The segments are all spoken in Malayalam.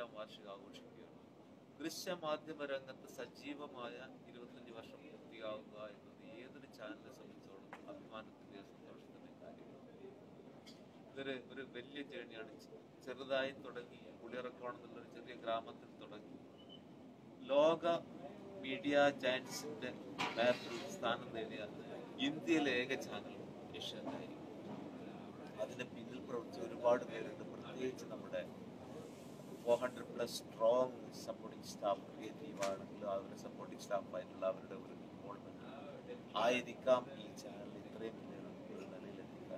ഇരുപത്തഞ്ചാം വാർഷികം ആഘോഷിക്കുകയാണ് ദൃശ്യമാധ്യമ രംഗത്ത് സജീവമായ ഇരുപത്തഞ്ച് വർഷം പൂർത്തിയാവുക എന്നത് ഏതൊരു ചാനലിനെ സംബന്ധിച്ചോളം അഭിമാനത്തിന്റെ സന്തോഷത്തിന്റെ കാര്യമാണ് ഇതൊരു ഒരു വലിയ ജേണിയാണ് ചെറുതായി തുടങ്ങി പുളിയറക്കോണം എന്നുള്ള ഒരു ചെറിയ ഗ്രാമത്തിൽ തുടങ്ങി ലോക മീഡിയ ജയൻസിന്റെ മാപ്പിൽ സ്ഥാനം നേടിയ ഇന്ത്യയിലെ ഏക ചാനൽ ഏഷ്യാനായിരിക്കും അതിന് പിന്നിൽ പ്രവർത്തിച്ച ഒരുപാട് പേരുണ്ട് പ്രത്യേകിച്ച് നമ്മുടെ four hundred plus strong supporting staff creative ആണെങ്കിലും അവരുടെ സപ്പോർട്ടിംഗ് സ്റ്റാഫായിട്ടുള്ള അവരുടെ ഒരു ഇൻവോൾവ്മെന്റ് ആയിരിക്കാം ഈ ചാനൽ ഇത്രയും വലിയ ഒരു നിലയിലെത്തിക്കാൻ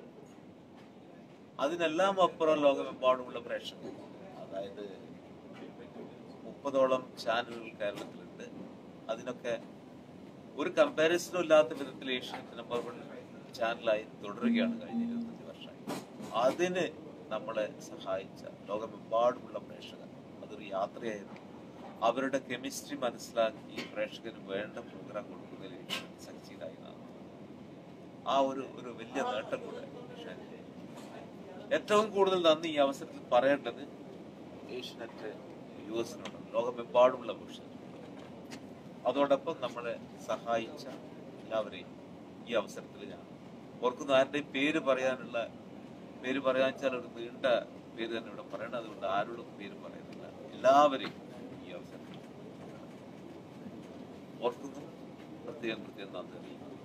അതിനെല്ലാം അപ്പുറം ലോകമെമ്പാടുമുള്ള പ്രേക്ഷകർ അതായത് മുപ്പതോളം ചാനലുകൾ കേരളത്തിലുണ്ട് അതിനൊക്കെ ഒരു കമ്പാരിസണും ഇല്ലാത്ത വിധത്തിൽ ഏഷ്യൻ നമ്പർ വൺ ചാനലായി തുടരുകയാണ് കഴിഞ്ഞ ഇരുപത്തഞ്ച് വർഷമായി അതിന് നമ്മളെ സഹായിച്ച ലോകമെമ്പാടുമുള്ള പ്രേക്ഷകർ അതൊരു യാത്രയായിരുന്നു അവരുടെ കെമിസ്ട്രി മനസ്സിലാക്കി പ്രേക്ഷകന് വേണ്ട പ്രോഗ്രാം കൊടുക്കുന്നതിൽ സക്സീഡായി നാം ആ ഒരു ഒരു വലിയ നേട്ടം കൂടെ ഏഷ്യാനെറ്റ് ഏറ്റവും കൂടുതൽ നന്ദി ഈ അവസരത്തിൽ പറയേണ്ടത് ഏഷ്യനെറ്റ് യു എസിനോട് ലോകമെമ്പാടുമുള്ള പുരുഷൻ അതോടൊപ്പം നമ്മളെ സഹായിച്ച എല്ലാവരെയും ഈ അവസരത്തിൽ ഞാൻ ഓർക്കുന്നു ആരുടെയും പേര് പറയാനുള്ള പേര് പറയാൻ വെച്ചാൽ ഒരു നീണ്ട പേര് തന്നെ ഇവിടെ പറയണം അതുകൊണ്ട് ആരോടും പേര് പറയുന്നില്ല എല്ലാവരെയും ഈ അവസരത്തിൽ ഓർക്കുന്നു പ്രത്യേകം പ്രത്യേകം നന്ദി അറിയിക്കുന്നു